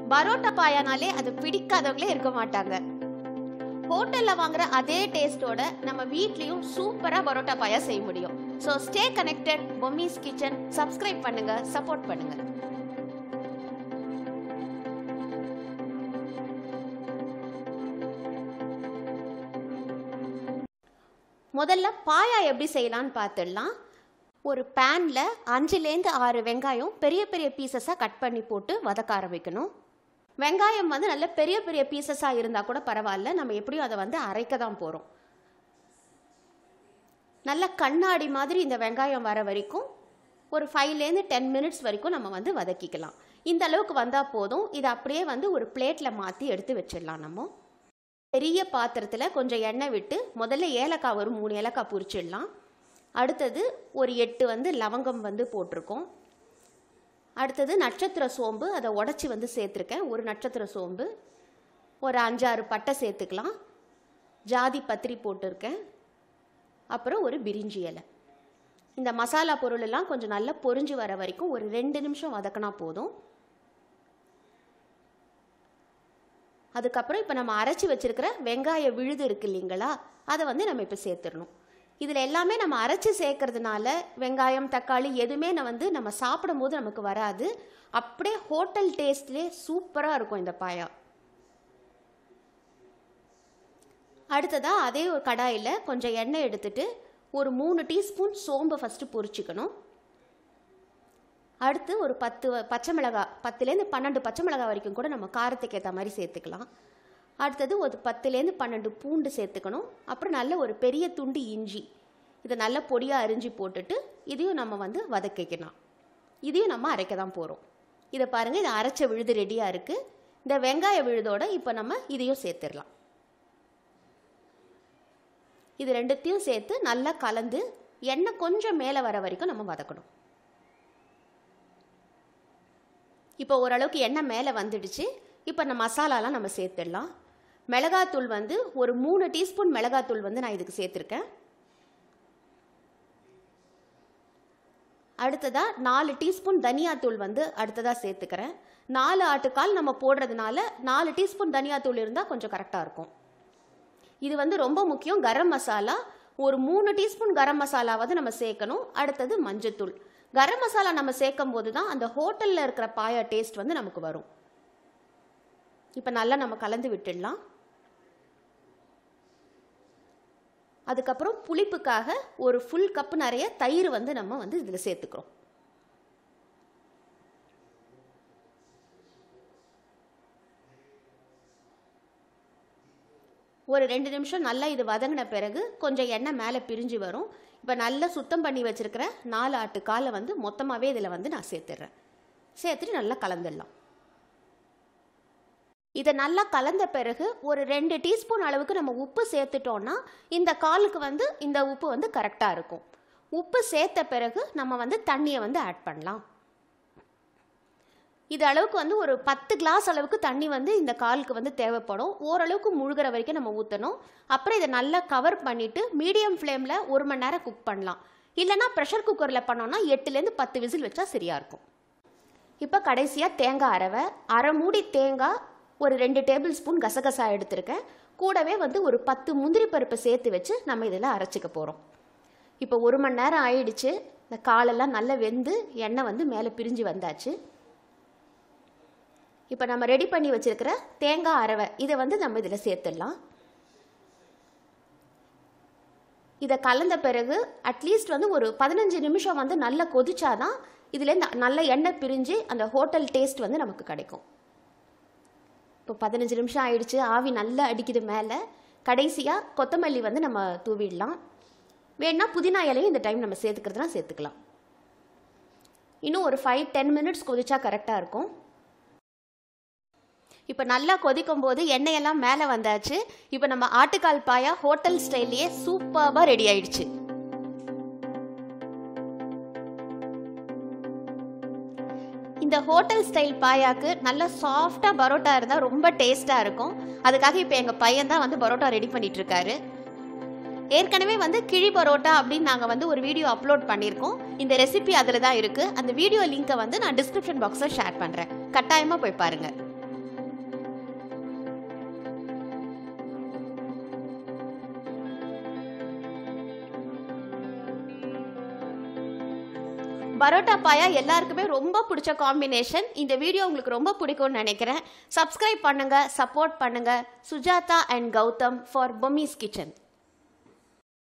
பரோட்டா பாயானாலே அது பிடிக்காதவங்களே இருக்க மாட்டாங்க ஹோட்டல்ல வாங்குற அதே டேஸ்டோட நம்ம வீட்லயும் சூப்பரா பரோட்டா பாயா செய்ய முடியும் so stay connected Bommi's kitchen subscribe பண்ணுங்க சப்போர்ட் பண்ணுங்க முதல்ல பாயா எப்படி செய்யலாம்னு பார்த்துடலாம் ஒரு பேனில் அஞ்சுலேருந்து ஆறு வெங்காயம் பெரிய பெரிய பீசஸாக கட் பண்ணி போட்டு வதக்க ஆரம்பிக்கணும் வெங்காயம் வந்து நல்ல பெரிய பெரிய பீசஸாக இருந்தால் கூட பரவாயில்ல நம்ம எப்படியும் அதை வந்து அரைக்க தான் போகிறோம் நல்ல கண்ணாடி மாதிரி இந்த வெங்காயம் வர வரைக்கும் ஒரு ஃபைவ்லேருந்து டென் மினிட்ஸ் வரைக்கும் நம்ம வந்து வதக்கிக்கலாம் இந்த அளவுக்கு வந்தால் போதும் இதை அப்படியே வந்து ஒரு பிளேட்டில் மாற்றி எடுத்து வச்சிடலாம் நம்ம பெரிய பாத்திரத்தில் கொஞ்சம் எண்ணெய் விட்டு முதல்ல ஏலக்காய் ஒரு மூணு ஏலக்காய் பொரிச்சிடலாம் அடுத்தது ஒரு எட்டு வந்து லவங்கம் வந்து போட்டிருக்கோம் அடுத்தது நட்சத்திர சோம்பு அதை உடச்சி வந்து சேர்த்துருக்கேன் ஒரு நட்சத்திர சோம்பு ஒரு அஞ்சாறு பட்டை சேர்த்துக்கலாம் ஜாதி பத்திரி போட்டிருக்கேன் அப்புறம் ஒரு பிரிஞ்சி இலை இந்த மசாலா பொருள் எல்லாம் கொஞ்சம் நல்லா பொரிஞ்சு வர வரைக்கும் ஒரு ரெண்டு நிமிஷம் வதக்கினா போதும் அதுக்கப்புறம் இப்போ நம்ம அரைச்சி வச்சிருக்கிற வெங்காய விழுது இருக்கு இல்லைங்களா அதை வந்து நம்ம இப்போ சேர்த்துடணும் இதில் எல்லாமே நம்ம அரைச்சி சேர்க்கறதுனால வெங்காயம் தக்காளி எதுவுமே நான் வந்து நம்ம சாப்பிடும்போது நமக்கு வராது அப்படியே ஹோட்டல் டேஸ்ட்லேயே சூப்பராக இருக்கும் இந்த பாயா அடுத்ததாக அதே ஒரு கடாயில் கொஞ்சம் எண்ணெய் எடுத்துட்டு ஒரு மூணு டீஸ்பூன் சோம்பை ஃபஸ்ட்டு பொரிச்சுக்கணும் அடுத்து ஒரு பத்து வ- பச்சை மிளகாய் பத்துலேருந்து பன்னெண்டு பச்சை மிளகாய் வரைக்கும் கூட நம்ம காரத்துக்கு ஏற்ற மாதிரி சேர்த்துக்கலாம் அடுத்தது ஒரு பத்துலேருந்து பன்னெண்டு பூண்டு சேர்த்துக்கணும் அப்புறம் நல்ல ஒரு பெரிய துண்டு இஞ்சி இதை நல்ல பொடியாக அரிஞ்சு போட்டுட்டு இதையும் நம்ம வந்து வதக்கிக்கலாம் இதையும் நம்ம அரைக்க தான் போகிறோம் இதை பாருங்கள் இது அரைச்ச விழுது ரெடியாக இருக்குது இந்த வெங்காய விழுதோட இப்போ நம்ம இதையும் சேர்த்துடலாம் இது ரெண்டுத்தையும் சேர்த்து நல்லா கலந்து எண்ணெய் கொஞ்சம் மேலே வர வரைக்கும் நம்ம வதக்கணும் இப்போ ஓரளவுக்கு எண்ணெய் மேலே வந்துடுச்சு இப்போ நம்ம மசாலாலாம் நம்ம சேர்த்துடலாம் மிளகாத்தூள் வந்து ஒரு மூணு டீஸ்பூன் மிளகாத்தூள் வந்து நான் இதுக்கு சேர்த்துருக்கேன் அடுத்ததாக நாலு டீஸ்பூன் தனியாத்தூள் வந்து அடுத்ததாக சேர்த்துக்கிறேன் நாலு ஆட்டுக்கால் நம்ம போடுறதுனால நாலு டீஸ்பூன் தனியாத்தூள் இருந்தால் கொஞ்சம் கரெக்டாக இருக்கும் இது வந்து ரொம்ப முக்கியம் கரம் மசாலா ஒரு மூணு டீஸ்பூன் கரம் மசாலாவது நம்ம சேர்க்கணும் அடுத்தது மஞ்சத்தூள் கரம் மசாலா நம்ம சேர்க்கும் போது தான் அந்த ஹோட்டலில் இருக்கிற பாயா டேஸ்ட் வந்து நமக்கு வரும் இப்போ நல்லா நம்ம கலந்து விட்டுடலாம் அதுக்கப்புறம் புளிப்புக்காக ஒரு ஃபுல் கப்பு நிறைய தயிர் வந்து நம்ம வந்து இதில் சேர்த்துக்கிறோம் ஒரு ரெண்டு நிமிஷம் நல்லா இது வதங்கின பிறகு கொஞ்சம் எண்ணெய் மேலே பிரிஞ்சு வரும் இப்போ நல்லா சுத்தம் பண்ணி வச்சிருக்கிற நாலு ஆட்டு காலை வந்து மொத்தமாகவே இதில் வந்து நான் சேர்த்துடுறேன் சேர்த்துட்டு நல்லா கலந்துடலாம் இதை நல்லா கலந்த பிறகு ஒரு ரெண்டு டீஸ்பூன் அளவுக்கு நம்ம உப்பு சேர்த்துட்டோம்னா இந்த காலுக்கு வந்து இந்த உப்பு வந்து கரெக்டாக இருக்கும் உப்பு சேர்த்த பிறகு நம்ம வந்து தண்ணியை வந்து ஆட் பண்ணலாம் இது அளவுக்கு வந்து ஒரு பத்து கிளாஸ் அளவுக்கு தண்ணி வந்து இந்த காலுக்கு வந்து தேவைப்படும் ஓரளவுக்கு முழுகிற வரைக்கும் நம்ம ஊற்றணும் அப்புறம் இதை நல்லா கவர் பண்ணிவிட்டு மீடியம் ஃப்ளேமில் ஒரு மணி நேரம் குக் பண்ணலாம் இல்லைனா ப்ரெஷர் குக்கரில் பண்ணோன்னா எட்டுலேருந்து பத்து விசில் வச்சா சரியாக இருக்கும் இப்போ கடைசியாக தேங்காய் அரவை அரை மூடி தேங்காய் ஒரு ரெண்டு டேபிள் ஸ்பூன் கசகசா எடுத்திருக்கேன் கூடவே வந்து ஒரு பத்து முந்திரி பருப்பை சேர்த்து வச்சு நம்ம இதில் அரைச்சிக்க போகிறோம் இப்போ ஒரு மணி நேரம் ஆயிடுச்சு இந்த காலெல்லாம் நல்லா வெந்து எண்ணெய் வந்து மேலே பிரிஞ்சு வந்தாச்சு இப்போ நம்ம ரெடி பண்ணி வச்சிருக்கிற தேங்காய் அரவை இதை வந்து நம்ம இதில் சேர்த்துடலாம் இதை கலந்த பிறகு அட்லீஸ்ட் வந்து ஒரு பதினஞ்சு நிமிஷம் வந்து நல்லா கொதிச்சாதான் இதுலேருந்து நல்ல எண்ணெய் பிரிஞ்சு அந்த ஹோட்டல் டேஸ்ட் வந்து நமக்கு கிடைக்கும் இப்போ பதினஞ்சு நிமிஷம் ஆயிடுச்சு ஆவி நல்லா அடிக்குது மேலே கடைசியாக கொத்தமல்லி வந்து நம்ம தூவிடலாம் வேணா புதினா இலையும் இந்த டைம் நம்ம சேர்த்துக்கிறதுனா சேர்த்துக்கலாம் இன்னும் ஒரு ஃபைவ் டென் மினிட்ஸ் கொதிச்சா கரெக்டாக இருக்கும் இப்போ நல்லா கொதிக்கும் போது எண்ணெயெல்லாம் மேலே வந்தாச்சு இப்போ நம்ம ஆட்டுக்கால் பாயா ஹோட்டல் ஸ்டைல்லையே சூப்பராக ரெடி ஆயிடுச்சு இந்த ஹோட்டல் ஸ்டைல் பாயாக்கு நல்ல சாஃப்டாக பரோட்டா இருந்தால் ரொம்ப டேஸ்ட்டாக இருக்கும் அதுக்காக இப்போ எங்கள் பையன் தான் வந்து பரோட்டா ரெடி பண்ணிட்டு இருக்காரு ஏற்கனவே வந்து கிழி பரோட்டா அப்படின்னு நாங்கள் வந்து ஒரு வீடியோ அப்லோட் பண்ணியிருக்கோம் இந்த ரெசிபி அதில் தான் இருக்குது அந்த வீடியோ லிங்கை வந்து நான் டிஸ்கிரிப்ஷன் பாக்ஸில் ஷேர் பண்ணுறேன் கட்டாயமாக போய் பாருங்கள் பரோட்டா பாயா எல்லாருக்குமே ரொம்ப பிடிச்ச காம்பினேஷன் இந்த வீடியோ உங்களுக்கு ரொம்ப பிடிக்கும்னு நினைக்கிறேன் சப்ஸ்கிரைப் பண்ணுங்க சப்போர்ட் பண்ணுங்க Sujatha and Gautham for Bommi's kitchen